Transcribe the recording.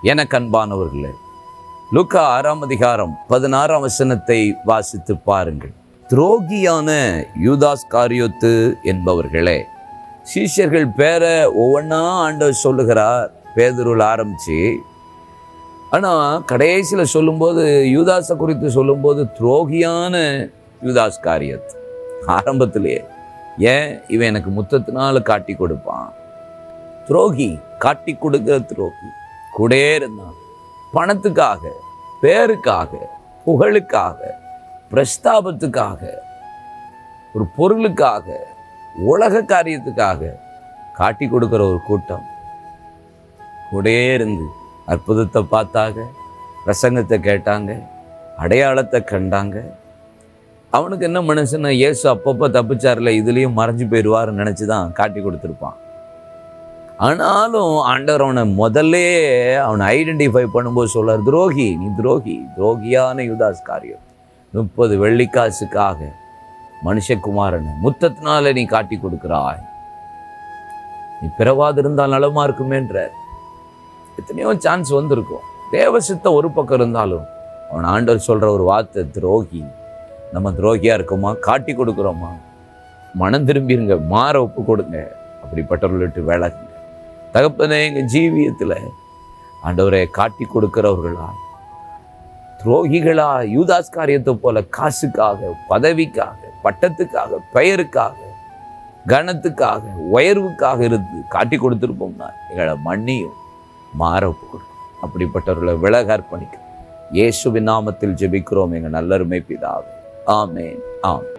எனக்கு அன்பானவர்களே லூக்கா ஆறாம் அதிகாரம் பதினாறாம் வசனத்தை வாசித்து பாருங்கள் துரோகியான யூதாஸ் காரியோத்து என்பவர்களே சீஷர்கள் பேரை ஒவ்வொன்றா ஆண்டவர் சொல்லுகிறார் பேதுருவில் ஆரம்பிச்சு ஆனால் கடைசியில் சொல்லும்போது யூதாஸை குறித்து சொல்லும்போது துரோகியான யூதாஸ் காரியத் ஆரம்பத்திலேயே ஏன் இவன் எனக்கு முத்தத்தினால காட்டி கொடுப்பான் துரோகி காட்டி கொடுக்கிற துரோகி கூடே இருந்தான் பணத்துக்காக பேருக்காக புகழுக்காக பிரஸ்தாபத்துக்காக ஒரு பொருளுக்காக உலக காரியத்துக்காக காட்டி கொடுக்கிற ஒரு கூட்டம் கூடயே இருந்து அற்புதத்தை பார்த்தாங்க பிரசங்கத்தை கேட்டாங்க அடையாளத்தை கண்டாங்க அவனுக்கு என்ன மனுஷன் இயேசு அப்பப்போ தப்பிச்சார்ல இதுலேயும் மறைஞ்சு போயிடுவாருன்னு நினச்சி தான் காட்டி கொடுத்துருப்பான் ஆனாலும் ஆண்டவர் அவனை முதல்ல அவனை ஐடென்டிஃபை பண்ணும்போது சொல்றார் துரோகி நீ துரோகி துரோகியான யுதாஸ் காரியம் முப்பது வெள்ளிக்காசுக்காக மனுஷகுமாரனை முத்தத்தினால நீ காட்டி கொடுக்கிறாய் நீ பிறவாதிருந்தால் நலமா இருக்குமேன்ற எத்தனையோ சான்ஸ் வந்திருக்கும் தேவசித்த ஒரு பக்கம் இருந்தாலும் அவன் ஆண்டவர் சொல்ற ஒரு வார்த்தை துரோகி நம்ம துரோகியா இருக்கோமா காட்டி கொடுக்குறோமா மனம் திரும்பிருங்க மாற ஒப்பு கொடுங்க அப்படிப்பட்டவர்கள்ட்டு விலகுங்க தகப்பனே எங்க ஜீவியத்துல ஆண்டவரை காட்டி கொடுக்கிறவர்களா துரோகிகளா யூதாஸ் காரியத்தை போல காசுக்காக பதவிக்காக பட்டத்துக்காக பெயருக்காக கனத்துக்காக உயர்வுக்காக இருந்து காட்டி கொடுத்துருப்போம்னா எங்களை மன்னியும் மாற ஒப்பு கொடுக்கும் அப்படிப்பட்டவர்களை விலக அர்ப்பணிக்கும் இயேசுவின் நாமத்தில் ஜெபிக்கிறோம் எங்க நல்லருமை பிதாவே ஆமென் ஆமென்